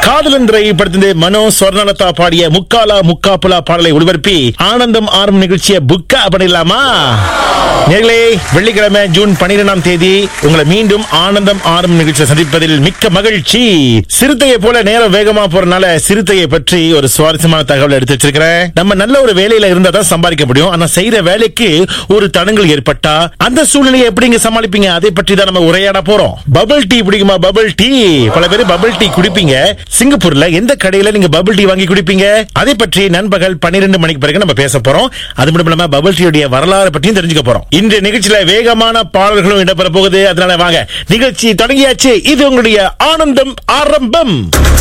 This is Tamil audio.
காதலன் திரைப்படத்திலே மனோ சொர்ணலதா பாடிய முக்காலா முக்காப்புலா பாடலை ஒளிபரப்பி ஆனந்தம் ஆரம்ப நிகழ்ச்சியை புக்கா பண்ணிடலாமா நேர்களே வெள்ளிக்கிழமை ஜூன் பனிரெண்டாம் தேதி உங்களை மீண்டும் ஆனந்தம் ஆரம்ப நிகழ்ச்சியை சந்திப்பதில் மிக்க மகிழ்ச்சி சிறுத்தையை போல நேரம் வேகமா போறனால சிறுத்தையை பற்றி ஒரு சுவாரஸ்யமான தகவல் எடுத்து வச்சிருக்கிறேன் நம்ம நல்ல ஒரு வேலையில இருந்தா தான் சம்பாதிக்க முடியும் ஆனா செய்யற வேலைக்கு ஒரு தடங்கள் ஏற்பட்டா அந்த சூழ்நிலையை எப்படிங்க சமாளிப்பீங்க அதை பற்றி தான் நம்ம உரையாட போறோம் பபிள் டீ பிடிக்குமா பபிள் டீ பல பேர் பபிள் டீ குடிப்பீங்க சிங்கப்பூர்ல எந்த கடையில நீங்க பபிள் டீ வாங்கி குடிப்பீங்க அதை பற்றி நண்பகல் பன்னிரண்டு மணிக்கு பிறகு நம்ம பேச போறோம் அது மட்டும் இல்லாம பபிள் டீயுடைய வரலாறு பற்றியும் தெரிஞ்சுக்க போறோம் இந்த நிகழ்ச்சியில வேகமான பாடல்களும் இடம்பெற போகுது அதனால வாங்க நிகழ்ச்சி தொடங்கியாச்சு இது உங்களுடைய ஆனந்தம் ஆரம்பம்